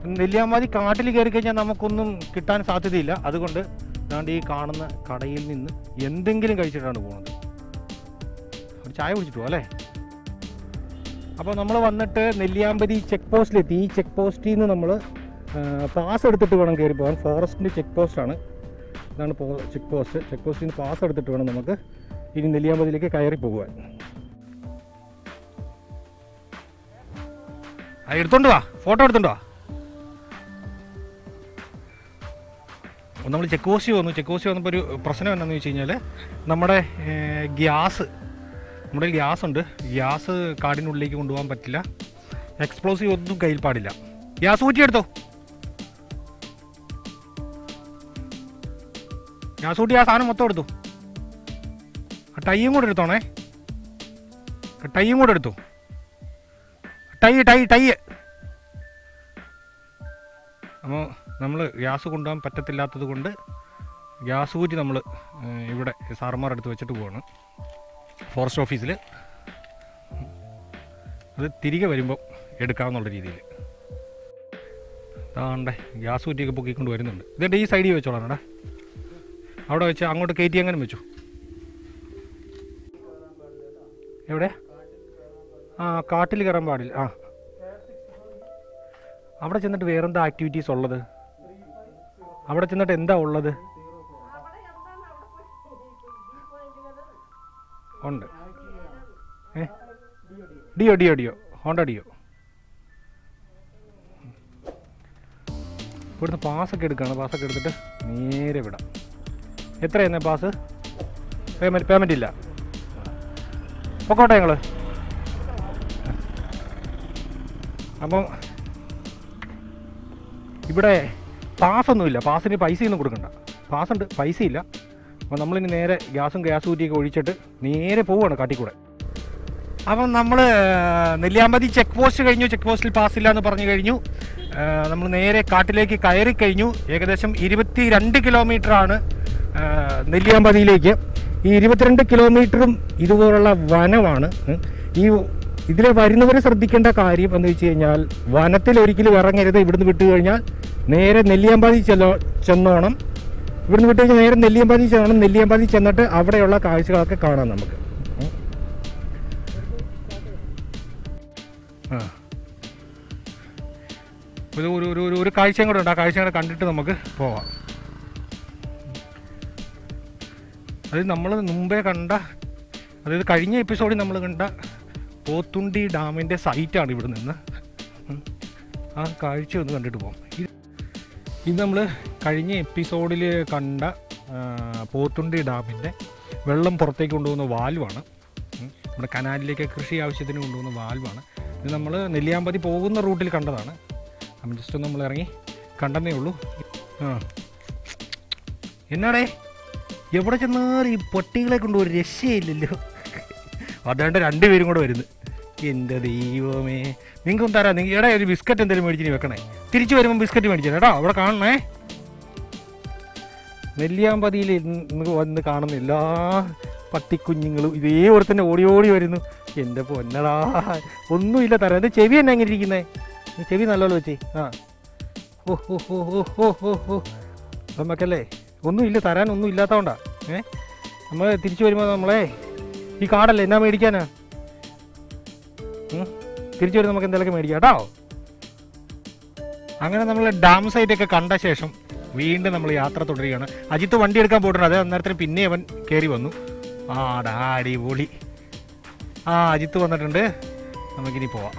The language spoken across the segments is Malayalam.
നെല്ലിയാമ്പതി കാട്ടിൽ കയറി കഴിഞ്ഞാൽ നമുക്കൊന്നും കിട്ടാൻ സാധ്യതയില്ല അതുകൊണ്ട് ദാണ്ട് ഈ കാണുന്ന കടയിൽ നിന്ന് എന്തെങ്കിലും കഴിച്ചിട്ടാണ് പോകുന്നത് ഒരു ചായ കുടിച്ചിട്ട് പോകാം അല്ലേ അപ്പോൾ നമ്മൾ വന്നിട്ട് നെല്ലിയാമ്പതി ചെക്ക് പോസ്റ്റിലെത്തി ഈ ചെക്ക് പോസ്റ്റിൽ നിന്ന് നമ്മൾ പാസ് എടുത്തിട്ട് വേണം കയറി പോകാൻ ഫോറസ്റ്റിൻ്റെ ചെക്ക് പോസ്റ്റാണ് ഇതാണ് പോ ചെക്ക് പോസ്റ്റ് ചെക്ക് പോസ്റ്റിൽ നിന്ന് പാസ് എടുത്തിട്ട് വേണം നമുക്ക് ഇനി നെല്ലിയാമ്പതിയിലേക്ക് കയറി പോകുവാൻ ആ എടുത്തോണ്ട് വാ ഫോട്ടോ എടുത്തോണ്ട് വാ നമ്മൾ ചെക്ക് പോസ്റ്റ് വന്നു ചെക്ക് പോസ്റ്റ് വന്നപ്പോൾ ഒരു പ്രശ്നം എന്താണെന്ന് വെച്ച് കഴിഞ്ഞാൽ നമ്മുടെ ഏർ, ഗ്യാസ് നമ്മുടെ ഗ്യാസ് ഉണ്ട് ഗ്യാസ് കാടിനുള്ളിലേക്ക് കൊണ്ടുപോകാൻ പറ്റില്ല എക്സ്പ്ലോസീവ് ഒന്നും കയ്യിൽ പാടില്ല ഗ്യാസ് ഊറ്റിയെടുത്തോ ഗ്യാസ് ഊട്ടി ആ സാധനം മൊത്തം എടുത്തു ആ ടൈയും കൂടെ എടുത്തോണേ ആ ടൈയും കൂടെ എടുത്തു ടൈ ടൈ ടൈ അപ്പോൾ നമ്മൾ ഗ്യാസ് കൊണ്ടുപോകാൻ പറ്റത്തില്ലാത്തത് കൊണ്ട് ഗ്യാസ് ഊറ്റി നമ്മൾ ഇവിടെ സാറന്മാർ എടുത്ത് വെച്ചിട്ട് പോവാണ് ഫോറസ്റ്റ് ഓഫീസിൽ അത് തിരികെ വരുമ്പോൾ എടുക്കാമെന്നുള്ള രീതിയിൽ താണ്ടെ ഗ്യാസ് ഊറ്റിയൊക്കെ പൊക്കിക്കൊണ്ട് വരുന്നുണ്ട് ഇതെൻ്റെ ഈ സൈഡിൽ വെച്ചോളാം എടാ അവിടെ വെച്ച് അങ്ങോട്ട് കയറ്റി അങ്ങനെ വെച്ചു എവിടെ ആ കാട്ടിൽ കയറാൻ പാടില്ല ആ അവിടെ ചെന്നിട്ട് വേറെന്താ ആക്ടിവിറ്റീസ് ഉള്ളത് അവിടെ ചെന്നിട്ട് എന്താ ഉള്ളത് ഉണ്ട് ഏ Dio Dio Dio Honda Dio ഇവിടുന്ന് പാസ്സൊക്കെ എടുക്കുകയാണ് പാസ്സൊക്കെ എടുത്തിട്ട് നേരെ വിടാം എത്രയായിരുന്നേ പാസ് പേയ്മെൻറ്റ് പേയ്മെൻറ്റ് ഇല്ല പൊക്കോട്ടെ ഞങ്ങൾ അപ്പം ഇവിടെ പാസ്സൊന്നുമില്ല പാസ്സിന് പൈസയൊന്നും കൊടുക്കണ്ട പാസ് ഉണ്ട് പൈസയില്ല അപ്പോൾ നമ്മളിനി നേരെ ഗ്യാസും ഗ്യാസ് ഊറ്റിയൊക്കെ ഒഴിച്ചിട്ട് നേരെ പോവുകയാണ് കാട്ടിക്കൂടെ അപ്പം നമ്മൾ നെല്ലിയാമ്പതി ചെക്ക് പോസ്റ്റ് കഴിഞ്ഞു ചെക്ക് പോസ്റ്റിൽ പാസ്സില്ല എന്ന് പറഞ്ഞു കഴിഞ്ഞു നമ്മൾ നേരെ കാട്ടിലേക്ക് കയറി കഴിഞ്ഞു ഏകദേശം ഇരുപത്തി രണ്ട് കിലോമീറ്ററാണ് നെല്ലിയാമ്പതിയിലേക്ക് ഈ ഇരുപത്തിരണ്ട് കിലോമീറ്ററും ഇതുപോലുള്ള വനമാണ് ഉം. ഈ ഇതിൽ വരുന്നവർ ശ്രദ്ധിക്കേണ്ട കാര്യം എന്ന് വെച്ച് കഴിഞ്ഞാൽ വനത്തിൽ ഒരിക്കലും ഇറങ്ങരുത് ഇവിടുന്ന് വിട്ടു കഴിഞ്ഞാൽ നേരെ നെല്ലിയാമ്പതി ചെല്ലോ ചെന്നോണം ഇവിടുന്ന് വിട്ട് കഴിഞ്ഞാൽ നേരെ നെല്ലിയാമ്പതി ചെന്നോണം നെല്ലിയാമ്പതി ചെന്നിട്ട് അവിടെയുള്ള കാഴ്ചകളൊക്കെ കാണാം നമുക്ക് ഉം. ആ ഒരു ഒരു ഒരു ഒരു- ഒരു കാഴ്ചയും കൂടെ ഉണ്ട് ആ കാഴ്ചയും കൂടെ കണ്ടിട്ട് നമുക്ക് പോവാം അത് നമ്മൾ മുമ്പേ കണ്ട അതായത് കഴിഞ്ഞ എപ്പിസോഡിൽ നമ്മൾ കണ്ട പോത്തുണ്ടി ഡാമിൻ്റെ സൈറ്റാണ് ഇവിടെ നിന്ന് ഉം. ആ കാഴ്ച ഒന്ന് കണ്ടിട്ട് പോകാം ഇത് ഇത് നമ്മൾ കഴിഞ്ഞ എപ്പിസോഡിൽ കണ്ട ആ, പോത്തുണ്ടി ഡാമിൻ്റെ വെള്ളം പുറത്തേക്ക് കൊണ്ടുപോകുന്ന വാൽവാണ് ഉം. നമ്മുടെ കനാലിലേക്ക് കൃഷി ആവശ്യത്തിന് കൊണ്ടുപോകുന്ന വാൽവാണ് ഇത് നമ്മൾ നെല്ലിയാമ്പതി പോകുന്ന റൂട്ടിൽ കണ്ടതാണ് അപ്പം ജസ്റ്റ് ഒന്ന് നമ്മൾ ഇറങ്ങി കണ്ടെന്നേ ഉള്ളൂ ആ എന്നാടേ എവിടെ ചെന്നാലും ഈ പട്ടികളെ കൊണ്ട് ഒരു രക്ഷയില്ലല്ലോ അതുകൊണ്ട് രണ്ടുപേരും കൂടെ വരുന്നു എൻ്റെ ദൈവമേ നിങ്ങൾക്കും തരാം നിങ്ങൾ എടാ ഒരു ബിസ്ക്കറ്റ് എന്തെങ്കിലും മേടിച്ചിട്ട് വെക്കണേ തിരിച്ചു വരുമ്പോൾ ബിസ്ക്കറ്റ് മേടിച്ചു കേട്ടോ അവിടെ കാണണേ നെല്ലിയാമ്പതിയിൽ ഇന്ന് വന്ന് കാണുന്ന എല്ലാ പട്ടിക്കുഞ്ഞുങ്ങളും ഇതേ ഒരുത്തന്നെ ഓടി ഓടി വരുന്നു എൻ്റെ പൊന്നടാ ഒന്നുമില്ല തരാം എൻ്റെ ചെവി തന്നെ എങ്ങനെ ഇരിക്കുന്നേ ഈ ചെവി നല്ലപോലെ വെച്ചേ ആ ഓ ഓ ഓ ഓ ഓ ഓ ഓ നമുക്കല്ലേ ഒന്നുമില്ല തരാൻ ഒന്നും ഇല്ലാത്തതുകൊണ്ടാ ഏ നമ്മൾ തിരിച്ചു വരുമ്പോൾ നമ്മളെ ഈ കാടല്ലേ എന്നാ മേടിക്കാനാ ഉം? തിരിച്ചു വരുമ്പോൾ നമുക്ക് എന്തെങ്കിലുമൊക്കെ മേടിക്കാം കേട്ടോ അങ്ങനെ നമ്മൾ ഡാം സൈറ്റൊക്കെ കണ്ട ശേഷം വീണ്ടും നമ്മൾ യാത്ര തുടരുകയാണ് അജിത്ത് വണ്ടി എടുക്കാൻ പോയിട്ടുണ്ട് അതേ അന്നേരത്തിന് പിന്നെ അവൻ കയറി വന്നു ആടാ അടിപൊളി ആ അജിത്ത് വന്നിട്ടുണ്ട് നമുക്കിനി പോവാം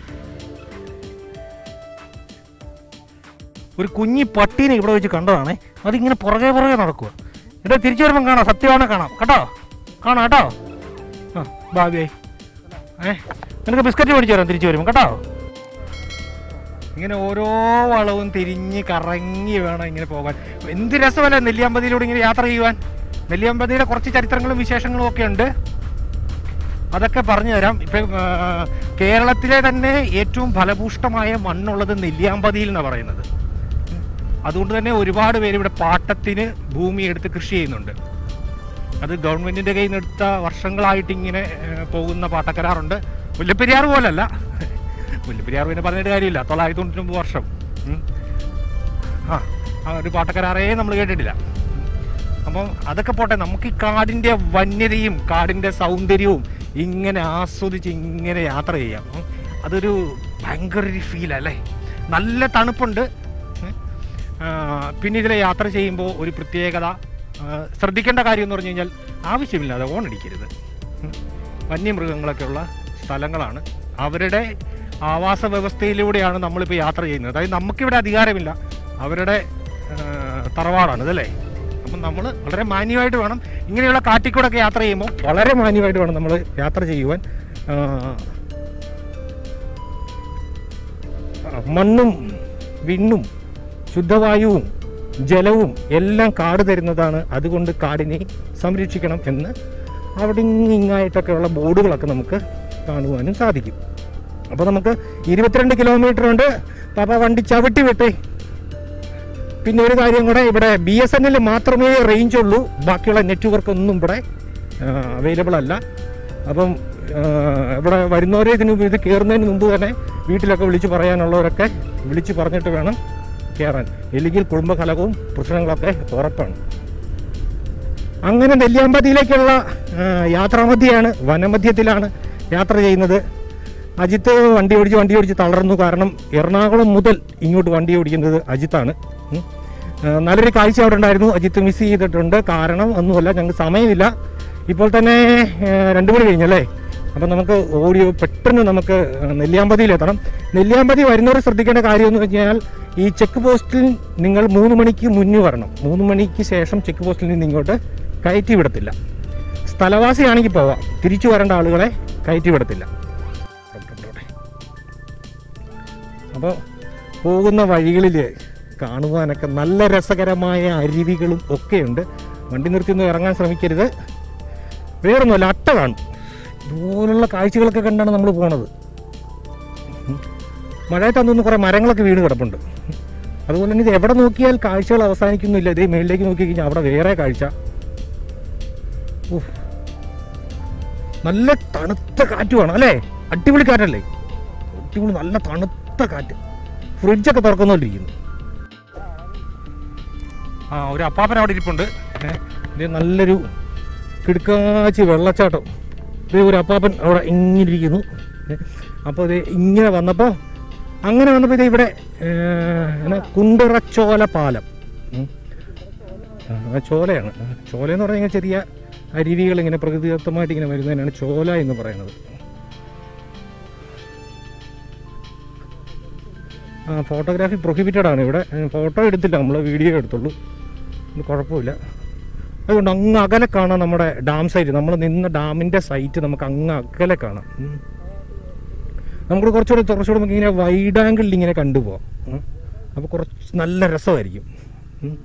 ഒരു കുഞ്ഞി പട്ടീനെ ഇവിടെ വെച്ച് കണ്ടതാണേ അതിങ്ങനെ പുറകെ പുറകെ നടക്കുക എന്നിട്ട് തിരിച്ചു വരുമ്പം കാണാം സത്യമാണ് കാണാം കേട്ടോ കാണാം കേട്ടോ ആ ഭാവിയായി ഏ നിനക്ക് ബിസ്ക്കറ്റ് മേടിച്ചു തരാം തിരിച്ചു വരുമ്പോൾ കേട്ടോ ഇങ്ങനെ ഓരോ വളവും തിരിഞ്ഞ് കറങ്ങി വേണം ഇങ്ങനെ പോകാൻ എന്ത് രസമല്ലേ നെല്ലിയാമ്പതിയിലൂടെ ഇങ്ങനെ യാത്ര ചെയ്യുവാൻ നെല്ലിയാമ്പതിയുടെ കുറച്ച് ചരിത്രങ്ങളും വിശേഷങ്ങളും ഒക്കെ ഉണ്ട് അതൊക്കെ പറഞ്ഞു തരാം ഇപ്പം ആ, കേരളത്തിലെ തന്നെ ഏറ്റവും ഫലഭൂഷ്ടമായ മണ്ണുള്ളത് നെല്ലിയാമ്പതിയിൽ എന്നാണ് പറയുന്നത് അതുകൊണ്ട് തന്നെ ഒരുപാട് പേര് ഇവിടെ പാട്ടത്തിന് ഭൂമി എടുത്ത് കൃഷി ചെയ്യുന്നുണ്ട് അത് ഗവൺമെന്റിന്റെ കയ്യിൽ നിന്ന് എടുത്ത വർഷങ്ങളായിട്ട് ഇങ്ങനെ ഏ, പോകുന്ന പാട്ടക്കരാറുണ്ട് മുല്ലപ്പെരിയാർ പോലല്ല മുല്ലപ്പെരിയാർ പിന്നെ പറഞ്ഞിട്ട് കാര്യമില്ല തൊള്ളായിരത്തി തൊണ്ണൂറ്റൊമ്പത് വർഷം ഉം. ആ ആ ഒരു പാട്ടക്കരാറേ നമ്മൾ കേട്ടിട്ടില്ല അപ്പം അതൊക്കെ പോട്ടെ നമുക്ക് ഈ കാടിൻ്റെ വന്യതയും കാടിൻ്റെ സൗന്ദര്യവും ഇങ്ങനെ ആസ്വദിച്ച് ഇങ്ങനെ യാത്ര ചെയ്യാം ഉം. അതൊരു ഭയങ്കര ഒരു ഫീലല്ലേ നല്ല തണുപ്പുണ്ട് ഉം. ആ, പിന്നെ ഇതിലെ യാത്ര ചെയ്യുമ്പോൾ ഒരു പ്രത്യേകത ആ, ശ്രദ്ധിക്കേണ്ട കാര്യം എന്ന് പറഞ്ഞു കഴിഞ്ഞാൽ ആവശ്യമില്ലാതെ ഓണടിക്കരുത് ഉം. വന്യമൃഗങ്ങളൊക്കെ ഉള്ള സ്ഥലങ്ങളാണ് അവരുടെ ആവാസ വ്യവസ്ഥയിലൂടെയാണ് നമ്മളിപ്പോൾ യാത്ര ചെയ്യുന്നത് അതായത് നമുക്കിവിടെ അധികാരമില്ല അവരുടെ ആ, തറവാടാണ് ഇതല്ലേ അപ്പം നമ്മൾ വളരെ മാന്യമായിട്ട് വേണം ഇങ്ങനെയുള്ള കാറ്റിക്കൂടൊക്കെ യാത്ര ചെയ്യുമ്പോൾ വളരെ മാന്യമായിട്ട് വേണം നമ്മൾ യാത്ര ചെയ്യുവാൻ ആ, ആ, മണ്ണും വിണ്ണും ശുദ്ധവായുവും ജലവും എല്ലാം കാട് തരുന്നതാണ് അതുകൊണ്ട് കാടിനെ സംരക്ഷിക്കണം എന്ന് അവിടെ ഇങ്ങായിട്ടൊക്കെയുള്ള ബോർഡുകളൊക്കെ നമുക്ക് കാണുവാനും സാധിക്കും അപ്പോൾ നമുക്ക് ഇരുപത്തിരണ്ട് കിലോമീറ്റർ ഉണ്ട് പാപ്പ വണ്ടി ചവിട്ടി വിട്ടേ പിന്നെ ഒരു കാര്യം കൂടെ ഇവിടെ ബി എസ് എൻ എൽ മാത്രമേ റേഞ്ച് ഉള്ളൂ ബാക്കിയുള്ള നെറ്റ്വർക്ക് ഒന്നും ഇവിടെ അവൈലബിൾ അല്ല അപ്പം ആ, ഇവിടെ വരുന്നവരെ ഇതിന് ഇത് കയറുന്നതിന് മുമ്പ് തന്നെ വീട്ടിലൊക്കെ വിളിച്ച് പറയാനുള്ളവരൊക്കെ വിളിച്ച് പറഞ്ഞിട്ട് വേണം കയറാൻ ഇല്ലെങ്കിൽ കുടുംബകലകവും പ്രശ്നങ്ങളൊക്കെ ഉറപ്പാണ് അങ്ങനെ നെല്ലിയാമ്പതിയിലേക്കുള്ള ആ, യാത്രാമധ്യയാണ് വനമധ്യത്തിലാണ് യാത്ര ചെയ്യുന്നത് അജിത്ത് വണ്ടി ഓടിച്ച് വണ്ടി ഓടിച്ച് തളർന്നു കാരണം എറണാകുളം മുതൽ ഇങ്ങോട്ട് വണ്ടി ഓടിക്കുന്നത് അജിത്താണ് ഉം. ആ, നല്ലൊരു കാഴ്ച അവിടെ ഉണ്ടായിരുന്നു അജിത്ത് മിസ് ചെയ്തിട്ടുണ്ട് കാരണം ഒന്നുമല്ല ഞങ്ങൾക്ക് സമയമില്ല ഇപ്പോൾ തന്നെ ആ, രണ്ട് മണി കഴിഞ്ഞല്ലേ അപ്പം നമുക്ക് ഓഡിയോ പെട്ടെന്ന് നമുക്ക് നെല്ലിയാമ്പതിയിലെത്തണം നെല്ലിയാമ്പതി വരുന്നവർ ശ്രദ്ധിക്കേണ്ട കാര്യം എന്ന് വെച്ചാൽ ഈ ചെക്ക് പോസ്റ്റിൽ നിങ്ങൾ മൂന്ന് മണിക്ക് മുന്നേ വരണം മൂന്ന് മണിക്ക് ശേഷം ചെക്ക് പോസ്റ്റിൽ നിന്ന് ഇങ്ങോട്ട് കയറ്റി വിടത്തില്ല സ്ഥലവാസിയാണെങ്കിൽ പോവാം തിരിച്ചു വരേണ്ട ആളുകളെ കയറ്റി വിടത്തില്ല അപ്പോൾ പോകുന്ന വഴികളിൽ കാണുവാനൊക്കെ നല്ല രസകരമായ അരുവികളും ഒക്കെയുണ്ട് വണ്ടി നിർത്തിയൊന്നും ഇറങ്ങാൻ ശ്രമിക്കരുത് വേറൊന്നുമല്ല അട്ട കാണും ഇതുപോലുള്ള കാഴ്ചകളൊക്കെ കണ്ടാണ് നമ്മൾ പോണത് ഉം. മഴയത്താന്ന് കുറേ മരങ്ങളൊക്കെ വീണ് കിടപ്പുണ്ട് അതുപോലെ തന്നെ ഇത് എവിടെ നോക്കിയാൽ കാഴ്ചകൾ അവസാനിക്കുന്നില്ല ഇതേ മേളിലേക്ക് നോക്കി കഴിഞ്ഞാൽ അവിടെ വേറെ കാഴ്ച ഉഫ്. നല്ല തണുത്ത കാറ്റുമാണ് അല്ലേ അടിപൊളി കാറ്റല്ലേ അടിപൊളി നല്ല തണുത്ത കാറ്റ് ഫ്രിഡ്ജൊക്കെ തുറക്കുന്നുകൊണ്ടിരിക്കുന്നു ആ ഒരു അപ്പാപ്പൻ അവിടെ ഇരിപ്പുണ്ട് ഏ, ഇത് നല്ലൊരു കിടുക്കാച്ചി വെള്ളച്ചാട്ടം ഇത് ഒരു അപ്പാപ്പൻ അവിടെ ഇങ്ങനെ ഇരിക്കുന്നു ഏ, അപ്പോൾ ഇത് ഇങ്ങനെ വന്നപ്പോൾ അങ്ങനെ വന്നപ്പോൾ ഇത് ഇവിടെ ഏ, എന്നാ കുണ്ടിറച്ചോല പാലം ഉം. ആ, ആ ചോലയാണ് ആ, ചോല എന്ന് പറഞ്ഞാൽ ചെറിയ അരുവികൾ ഇങ്ങനെ പ്രകൃതിദത്തമായിട്ട് ഇങ്ങനെ വരുന്നതിനാണ് ചോല എന്ന് പറയുന്നത് ആ ഫോട്ടോഗ്രാഫി പ്രൊഹിബിറ്റഡ് ആണ് ഇവിടെ ഫോട്ടോ എടുത്തില്ല നമ്മൾ വീഡിയോ എടുത്തുള്ളൂ ഇത് കുഴപ്പമില്ല അതുകൊണ്ട് അങ്ങ് അകലെ കാണാം നമ്മുടെ ഡാം സൈറ്റ് നമ്മൾ നിന്ന ഡാമിൻ്റെ സൈറ്റ് നമുക്ക് അങ്ങ് അകലെ കാണാം ഉം. നമുക്ക് കുറച്ചുകൂടി കുറച്ചുകൂടി നമുക്ക് ഇങ്ങനെ വൈഡ് ആംഗിളിൽ ഇങ്ങനെ കണ്ടുപോകാം ഉം. അപ്പോൾ കുറച്ച് നല്ല രസമായിരിക്കും ഉം.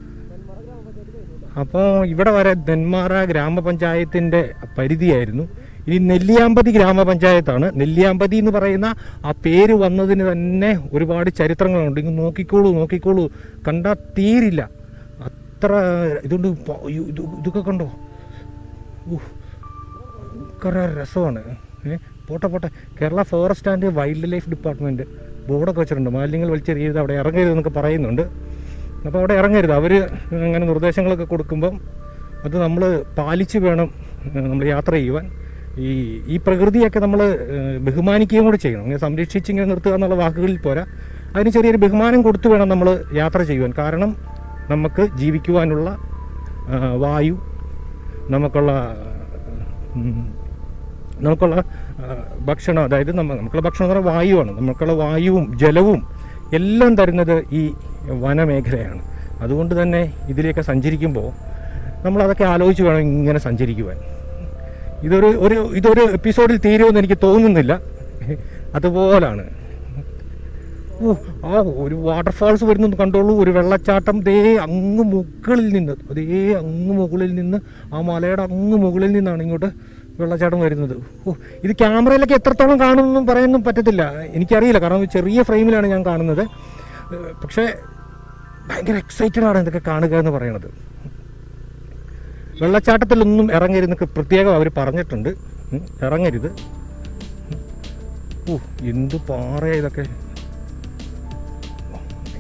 അപ്പോൾ ഇവിടെ വരെ നെന്മാറ ഗ്രാമപഞ്ചായത്തിൻ്റെ പരിധിയായിരുന്നു ഇനി നെല്ലിയാമ്പതി ഗ്രാമപഞ്ചായത്താണ് നെല്ലിയാമ്പതി എന്ന് പറയുന്ന ആ പേര് വന്നതിന് തന്നെ ഒരുപാട് ചരിത്രങ്ങളുണ്ട് ഇങ്ങ് നോക്കിക്കോളൂ നോക്കിക്കോളൂ കണ്ടാൽ തീരില്ല അത്ര ഇതുകൊണ്ട് പ- അയ്യോ, ഇത് ഇതൊക്കെ കണ്ടോ ഉഹ്. ഭയങ്കര രസമാണ് ഏ പോട്ടെ പോട്ടെ Kerala forest and wildlife department ബോർഡൊക്കെ വെച്ചിട്ടുണ്ട് മാലിന്യങ്ങൾ വലിച്ചെറിയരുത് അവിടെ ഇറങ്ങരുത് എന്നൊക്കെ പറയുന്നുണ്ട് അപ്പോൾ അവിടെ ഇറങ്ങരുത് അവർ അങ്ങനെ നിർദ്ദേശങ്ങളൊക്കെ കൊടുക്കുമ്പം അത് നമ്മൾ പാലിച്ച് വേണം നമ്മൾ യാത്ര ചെയ്യുവാൻ ഈ ഈ പ്രകൃതിയൊക്കെ നമ്മൾ ബഹുമാനിക്കുകയും കൂടി ചെയ്യണം ഇങ്ങനെ സംരക്ഷിച്ച് ഇങ്ങനെ നിർത്തുക എന്നുള്ള വാക്കുകളിൽ പോരാ അതിന് ചെറിയൊരു ബഹുമാനം കൊടുത്തു വേണം നമ്മൾ യാത്ര ചെയ്യുവാൻ കാരണം നമുക്ക് ജീവിക്കുവാനുള്ള ആ, വായു നമുക്കുള്ള ഉം, നമുക്കുള്ള ആ, ഭക്ഷണം അതായത് നമ്മ നമുക്കുള്ള ഭക്ഷണം എന്ന് പറഞ്ഞാൽ വായുവാണ് നമുക്കുള്ള വായുവും ജലവും എല്ലാം തരുന്നത് ഈ വനമേഖലയാണ് അതുകൊണ്ട് തന്നെ ഇതിലേക്ക് സഞ്ചരിക്കുമ്പോൾ നമ്മളതൊക്കെ ആലോചിച്ച് വേണം ഇങ്ങനെ സഞ്ചരിക്കുവാൻ ഇതൊരു ഒരു ഇതൊരു എപ്പിസോഡിൽ തീരുമെന്ന് എനിക്ക് തോന്നുന്നില്ല അതുപോലാണ് ഓ ആ ഒരു വാട്ടർഫാൾസ് വരുന്നത് കണ്ടോളൂ ഒരു വെള്ളച്ചാട്ടം ദേ അങ്ങ് മുകളിൽ നിന്ന് ദേ അങ്ങ് മുകളിൽ നിന്ന് ആ മലയുടെ അങ്ങ് മുകളിൽ നിന്നാണ് ഇങ്ങോട്ട് വെള്ളച്ചാട്ടം വരുന്നത് ഓ ഇത് ക്യാമറയിലൊക്കെ എത്രത്തോളം കാണുമെന്നും പറയാനൊന്നും പറ്റത്തില്ല എനിക്കറിയില്ല കാരണം ചെറിയ ഫ്രെയിമിലാണ് ഞാൻ കാണുന്നത് ഏഹ് പക്ഷേ ഭയങ്കര എക്സൈറ്റഡ് ആണ് ഇതൊക്കെ കാണുക എന്ന് പറയണത് വെള്ളച്ചാട്ടത്തിലൊന്നും ഇറങ്ങരുതെന്നൊക്കെ പ്രത്യേകം അവർ പറഞ്ഞിട്ടുണ്ട് ഉം, ഇറങ്ങരുത് ഓ എന്ത് പാറയാ ഇതൊക്കെ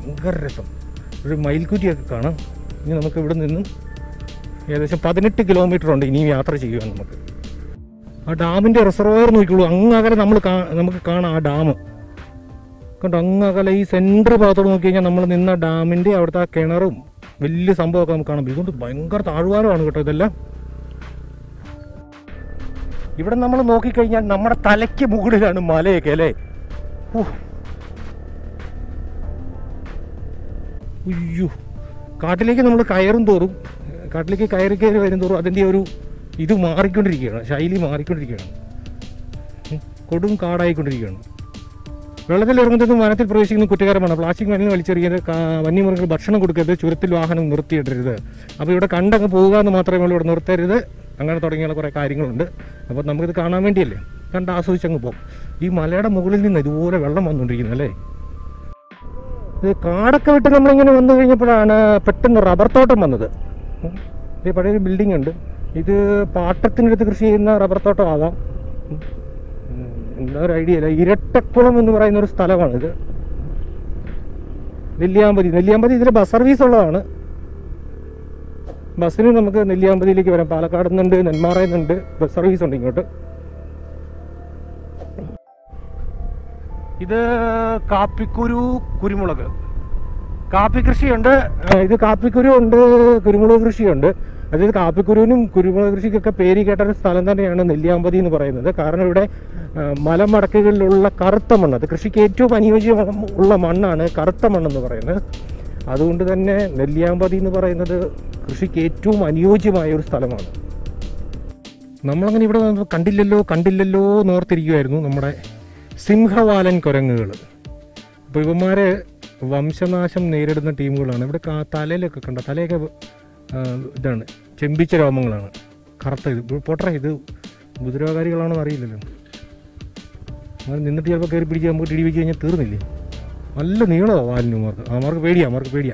ഭയങ്കര രസം ഒരു മയിൽക്കുറ്റിയൊക്കെ കാണാം ഇനി നമുക്ക് ഇവിടെ നിന്നും ഏകദേശം പതിനെട്ട് കിലോമീറ്റർ ഉണ്ട് ഇനിയും യാത്ര ചെയ്യുവാൻ നമുക്ക് ആ ഡാമിൻ്റെ റിസർവയർ നോക്കിക്കോളൂ അങ്ങ് അകലെ നമ്മൾ കാ- നമുക്ക് കാണാം ആ ഡാം കണ്ടോ അങ്ങ് അകലെ ഈ സെൻറ്റർ ഭാഗത്തോട് നോക്കി കഴിഞ്ഞാൽ നമ്മൾ നിന്ന ഡാമിൻ്റെ അവിടുത്തെ ആ കിണറും വലിയ സംഭവമൊക്കെ നമുക്ക് കാണാം ഇതുകൊണ്ട് ഭയങ്കര താഴ്വാരമാണ് കേട്ടോ ഇതെല്ലാം ഇവിടെ നമ്മൾ നോക്കിക്കഴിഞ്ഞാൽ നമ്മുടെ തലയ്ക്ക് മുകളിലാണ് മലയൊക്കെ അല്ലേ ഓ അയ്യോ കാട്ടിലേക്ക് നമ്മൾ കയറും തോറും കാട്ടിലേക്ക് കയറി കയറി വരും തോറും അതിൻ്റെ ഒരു ഇത് മാറിക്കൊണ്ടിരിക്കുകയാണ് ശൈലി മാറിക്കൊണ്ടിരിക്കുകയാണ് ഉം. കൊടും കാടായിക്കൊണ്ടിരിക്കുകയാണ് വെള്ളത്തിൽ ഇറങ്ങുന്നതും വനത്തിൽ പ്രവേശിക്കുന്ന കുറ്റകരമാണ് പ്ലാസ്റ്റിക് മലിനം വലിച്ചെറിയരുത് കാ- വന്യമൃഗങ്ങൾ ഭക്ഷണം കൊടുക്കരുത് ചുരത്തിൽ വാഹനം നിർത്തിയിടരുത് അപ്പോൾ ഇവിടെ കണ്ടങ്ങ് പോകുക എന്ന് മാത്രമേ ഉള്ളൂ ഇവിടെ നിർത്തരുത് അങ്ങനെ തുടങ്ങിയുള്ള കുറേ കാര്യങ്ങളുണ്ട് അപ്പോൾ നമുക്കിത് കാണാൻ വേണ്ടിയല്ലേ കണ്ട് ആസ്വദിച്ചങ്ങ് പോകും ഈ മലയുടെ മുകളിൽ നിന്ന് ഇതുപോലെ വെള്ളം വന്നുകൊണ്ടിരിക്കുന്നത് അല്ലേ ഇത് കാടൊക്കെ വിട്ട് നമ്മളിങ്ങനെ വന്നു കഴിഞ്ഞപ്പോഴാണ് പെട്ടെന്ന് റബ്ബർ തോട്ടം വന്നത് ഉം. ഇത് പഴയൊരു ബിൽഡിംഗ് ഉണ്ട് ഇത് പാട്ടത്തിനടുത്ത് കൃഷി ചെയ്യുന്ന റബ്ബർ തോട്ടം ആവാം ഉം. ഉം, എന്താ ഒരു ഐഡിയ ഇല്ല ഇരട്ടക്കുളം എന്ന് പറയുന്ന ഒരു സ്ഥലമാണിത് നെല്ലിയാമ്പതി നെല്ലിയാമ്പതി ഇതിൽ ബസ് സർവീസ് ഉള്ളതാണ് ബസ്സിന് നമുക്ക് നെല്ലിയാമ്പതിയിലേക്ക് വരാം പാലക്കാട് നിന്നുണ്ട് നെന്മാറയിൽ നിന്നുണ്ട് ബസ് സർവീസ് ഉണ്ട് ഇങ്ങോട്ട് ഇത് കാപ്പിക്കുരു കുരുമുളക് കാപ്പി കൃഷിയുണ്ട് ആ, ഇത് കാപ്പിക്കുരു ഉണ്ട് കുരുമുളക് കൃഷിയുണ്ട് അതായത് കാപ്പിക്കുരുവിനും കുരുമുളക് കൃഷിക്കൊക്കെ പേര് കേട്ട ഒരു സ്ഥലം തന്നെയാണ് നെല്ലിയാമ്പതി എന്ന് പറയുന്നത് കാരണം ഇവിടെ ആ, മലമടക്കുകളിലുള്ള കറുത്ത മണ്ണ് അത് കൃഷിക്ക് ഏറ്റവും അനുയോജ്യം ഉള്ള മണ്ണാണ് കറുത്ത മണ്ണെന്ന് പറയുന്നത് അതുകൊണ്ട് തന്നെ നെല്ലിയാമ്പതി എന്ന് പറയുന്നത് കൃഷിക്ക് ഏറ്റവും അനുയോജ്യമായ ഒരു സ്ഥലമാണ് നമ്മളങ്ങനെ ഇവിടെ വന്നപ്പോൾ കണ്ടില്ലല്ലോ കണ്ടില്ലല്ലോ നോർത്തിരിക്കുമായിരുന്നു നമ്മുടെ സിംഹവാലൻ കുരങ്ങുകൾ അപ്പോൾ ഇവന്മാരെ വംശനാശം നേരിടുന്ന ടീമുകളാണ് ഇവിടെ കാ- തലയിലൊക്കെ കണ്ട തലയൊക്കെ ആ, ഇതാണ് ചെമ്പിച്ച രോമങ്ങളാണ് കറുത്ത ഇത് ഇപ്പോൾ പോട്ടെ ഇത് ബുദ്ധിരോഗാരികളാണോ അറിയില്ലല്ലോ അങ്ങനെ നിന്നിട്ട് ചിലപ്പോൾ കയറി പിടിച്ച് നമുക്ക് ഇടി വെച്ച് കഴിഞ്ഞാൽ തീർന്നില്ലേ നല്ല നീളമോ വാലിന് അവന്മാർക്ക് അവന്മാർക്ക് പേടിയാ അവന്മാർക്ക് പേടിയാ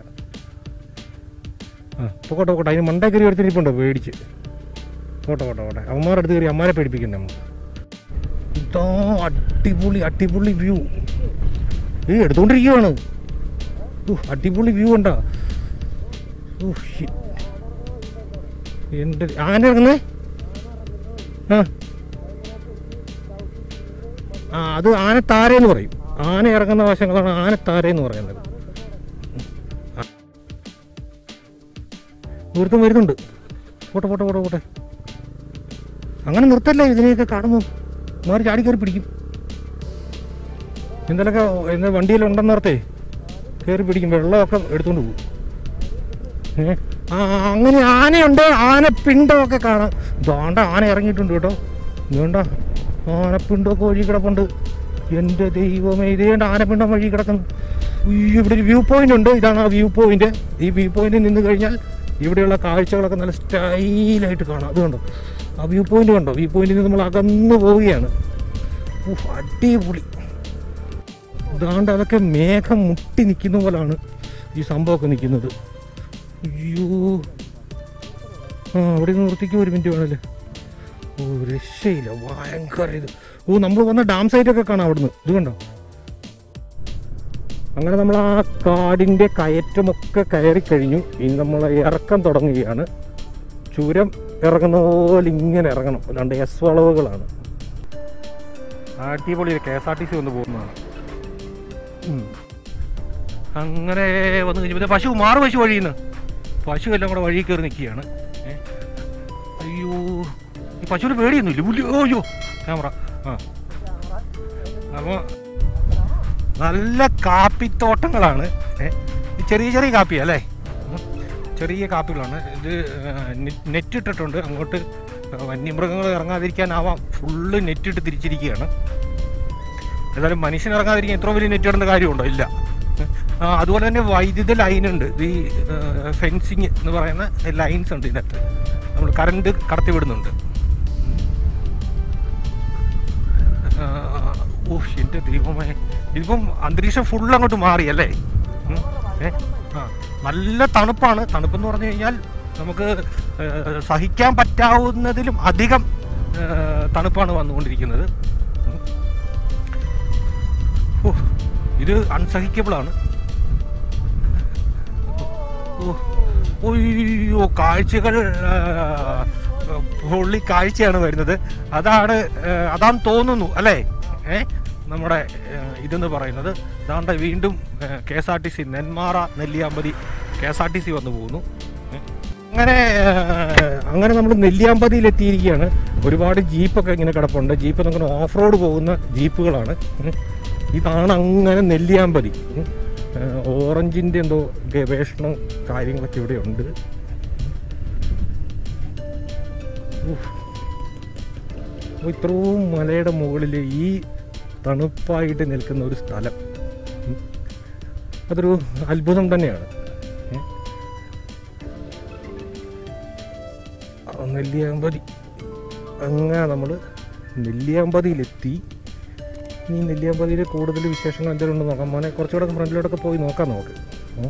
ആ പോട്ടെ പോട്ടെ അതിന് മണ്ടേ കയറി എടുത്തിരിപ്പുണ്ടോ പേടിച്ച് പോട്ടെ പോട്ടെ പോട്ടെ അവന്മാരുടെ അടുത്ത് കയറി അമ്മാരെ പേടിപ്പിക്കണ്ടേ നമുക്ക് ഇതാ അടിപൊളി അടിപൊളി വ്യൂ ഏ എടുത്തോണ്ടിരിക്കുവാണ് ഉഹ്, അടിപൊളി വ്യൂ ഉണ്ടാ എൻ്റെ ആന ഇറങ്ങുന്നേ ആ ആ അത് ആനത്താര എന്ന് പറയും ആന ഇറങ്ങുന്ന വശങ്ങളാണ് ആനത്താര എന്ന് പറയുന്നത് ദൂരത്തും വരുന്നുണ്ട് പോട്ടെ പോട്ടെ പോട്ടെ പോട്ടെ അങ്ങനെ നിർത്തല്ലേ ഇതിനെയൊക്കെ കാണുമ്പോൾ മാറി ചാടി കയറി പിടിക്കും എന്തെങ്കിലുമൊക്കെ എന്താ വണ്ടിയിലുണ്ടെന്ന് നേരത്തെ കയറി പിടിക്കും വെള്ളമൊക്കെ എടുത്തുകൊണ്ട് പോകും ഏ ആ അങ്ങനെ ആനയുണ്ട് ആനപ്പിണ്ടമൊക്കെ കാണാം ഇതാണ്ട ആന ഇറങ്ങിയിട്ടുണ്ട് കേട്ടോ വേണ്ട ആനപ്പിണ്ടമൊക്കെ വഴി കിടപ്പുണ്ട് എൻ്റെ ദൈവമേ ഇതേണ്ട ആനപ്പിണ്ടം വഴി കിടക്കുന്നു ഉയ്യോ, ഇവിടെ ഒരു വ്യൂ പോയിന്റ് ഉണ്ട് ഇതാണ് ആ വ്യൂ പോയിന്റ് ഈ വ്യൂ പോയിന്റിൽ നിന്ന് കഴിഞ്ഞാൽ ഇവിടെയുള്ള കാഴ്ചകളൊക്കെ നല്ല സ്റ്റൈലായിട്ട് കാണാം അത് കണ്ടോ ആ വ്യൂ പോയിന്റ് കണ്ടോ വ്യൂ പോയിന്റിൽ നിന്ന് നമ്മൾ അകന്നു പോവുകയാണ് ഉഫ്, അടിപൊളി ഇതാണ്ട് അതൊക്കെ മേഘം മുട്ടി നിൽക്കുന്ന പോലാണ് ഈ സംഭവമൊക്കെ നിൽക്കുന്നത് അയ്യോ ആ അവിടെ നിന്ന് നിർത്തിക്കും ഒരു മിനിറ്റ് വേണമല്ലേ ഓ രക്ഷയില്ല ഭയങ്കര ഇത് ഓ നമ്മൾ വന്ന ഡാം സൈറ്റൊക്കെ കാണാം അവിടുന്ന് ഇത് കണ്ടോ അങ്ങനെ നമ്മൾ ആ കാടിൻ്റെ കയറ്റമൊക്കെ കയറി കഴിഞ്ഞു ഇനി നമ്മൾ ഇറക്കം തുടങ്ങുകയാണ് ചുരം ഇറങ്ങുന്ന പോലെ ഇങ്ങനെ ഇറങ്ങണം അല്ലാണ്ട് എസ് വളവുകളാണ് അടിപൊളി K S R T C വന്ന് പോകുന്നതാണ് ഉം. അങ്ങനെ വന്നു കഴിഞ്ഞപ്പോൾ പശു മാറു പശു വഴിയുന്നു പശു എല്ലാം കൂടെ വഴി കയറി നിൽക്കുകയാണ് ഏ? അയ്യോ ഈ പശുവിന് പേടിയൊന്നുമില്ല പുല്ലി അയ്യോ ക്യാമറ ആ അപ്പോൾ നല്ല കാപ്പിത്തോട്ടങ്ങളാണ് ഏ? ഈ ചെറിയ ചെറിയ കാപ്പി അല്ലേ ഉം. ചെറിയ കാപ്പികളാണ് ഇത് നെറ്റ് ഇട്ടിട്ടുണ്ട് അങ്ങോട്ട് വന്യമൃഗങ്ങൾ ഇറങ്ങാതിരിക്കാനാവാം ഫുള്ള് നെറ്റ് ഇട്ട് തിരിച്ചിരിക്കുകയാണ് ഏതായാലും മനുഷ്യൻ ഇറങ്ങാതിരിക്കാൻ ഇത്ര വലിയ നെറ്റ് ഇടേണ്ട കാര്യമുണ്ടോ ഇല്ല ആ, അതുപോലെ തന്നെ വൈദ്യുത ലൈനുണ്ട് ഈ ഫെൻസിങ് എന്ന് പറയുന്ന ലൈൻസ് ഉണ്ട് ഇതിനകത്ത് നമ്മൾ കറണ്ട് കടത്തി വിടുന്നുണ്ട് ആ, ഓ എൻ്റെ ദൈവമേ ഇതിപ്പം അന്തരീക്ഷം ഫുൾ അങ്ങോട്ട് മാറി അല്ലേ ഉം. ഏ? ആ നല്ല തണുപ്പാണ് തണുപ്പെന്ന് പറഞ്ഞു കഴിഞ്ഞാൽ നമുക്ക് ഏ, സഹിക്കാൻ പറ്റാവുന്നതിലും അധികം ഏ, തണുപ്പാണ് വന്നുകൊണ്ടിരിക്കുന്നത് ഉം. ഓ ഇത് അൺസഹിക്കബിളാണ് ഓ, ഒയ്യോ കാഴ്ചകൾ ആ, പൊള്ളി കാഴ്ചയാണ് വരുന്നത് അതാണ് ആ, അതാന്ന് തോന്നുന്നു അല്ലേ ഏ നമ്മുടെ ആ, ഇതെന്ന് പറയുന്നത് അതാണ്ട് വീണ്ടും K S R T C Nenmara Nelliyampathy K S R T C വന്നു പോകുന്നു ഏ. അങ്ങനെ ആ, അങ്ങനെ നമ്മൾ നെല്ലിയാമ്പതിയിൽ എത്തിയിരിക്കുകയാണ് ഒരുപാട് ജീപ്പൊക്കെ ഇങ്ങനെ കിടപ്പുണ്ട് ജീപ്പ് അങ്ങനെ ഓഫ് റോഡ് പോകുന്ന ജീപ്പുകളാണ് ഉം. ഇതാണ് അങ്ങനെ നെല്ലിയാമ്പതി ഉം. ആ, ഓറഞ്ചിൻ്റെ എന്തോ ഗവേഷണം കാര്യങ്ങളൊക്കെ ഇവിടെ ഉണ്ട് ഉഫ്. അപ്പോൾ ഇത്രയും മലയുടെ മുകളിൽ ഈ തണുപ്പായിട്ട് നിൽക്കുന്ന ഒരു സ്ഥലം ഉം. അതൊരു അത്ഭുതം തന്നെയാണ് ഏ. ആ, നെല്ലിയാമ്പതി അങ്ങനെ നമ്മൾ നെല്ലിയാമ്പതിയിലെത്തി ഇനി നെല്ലിയാമ്പതിയിൽ കൂടുതൽ വിശേഷങ്ങൾ എന്തെങ്കിലും ഉണ്ടോ നോക്കാം മോനെ കുറച്ചുകൂടെ ഫ്രണ്ടിലോട്ടൊക്കെ പോയി നോക്കാം നമുക്ക് ഉം.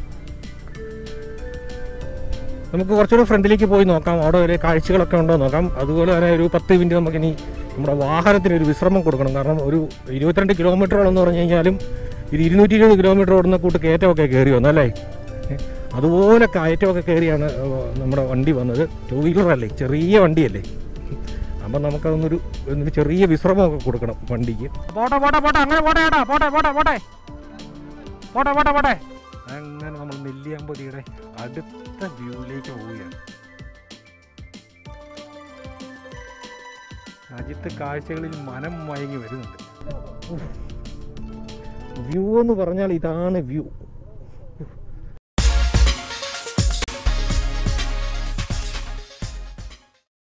നമുക്ക് കുറച്ചുകൂടെ ഫ്രണ്ടിലേക്ക് പോയി നോക്കാം അവിടെ വരെ കാഴ്ചകളൊക്കെ ഉണ്ടോ എന്ന് നോക്കാം അതുപോലെ തന്നെ ഒരു പത്ത് മിനിറ്റ് നമുക്കിനി നമ്മുടെ വാഹനത്തിന് ഒരു വിശ്രമം കൊടുക്കണം കാരണം ഒരു ഇരുപത്തിരണ്ട് കിലോമീറ്ററോളെന്ന് പറഞ്ഞു കഴിഞ്ഞാലും ഒരു ഇരുന്നൂറ്റി ഇരുപത് കിലോമീറ്റർ ഓടുന്ന കൂട്ട് കയറ്റമൊക്കെ കയറി വന്നല്ലേ ഏ, അതുപോലെ കയറ്റമൊക്കെ കയറിയാണ് ഏ, നമ്മുടെ വണ്ടി വന്നത് ടൂ വീലറല്ലേ ചെറിയ വണ്ടിയല്ലേ അപ്പം നമുക്കതൊന്നൊരു ഒരു ചെറിയ വിശ്രമമൊക്കെ കൊടുക്കണം വണ്ടിക്ക് പോട്ടെ പോട്ടെ പോട്ടെ അങ്ങനെ പോട്ടെ ഏട്ടാ പോട്ടെ പോട്ടെ പോട്ടെ പോട്ടെ പോട്ടെ പോട്ടെ അങ്ങനെ നമ്മൾ നെല്ലിയാമ്പതിയുടെ അടുത്ത വ്യൂവിലേക്ക് പോവുകയാണ് രാജ്യത്തെ കാഴ്ചകളിൽ മനം മയങ്ങി വരുന്നുണ്ട് വ്യൂ എന്ന് പറഞ്ഞാൽ ഇതാണ് വ്യൂ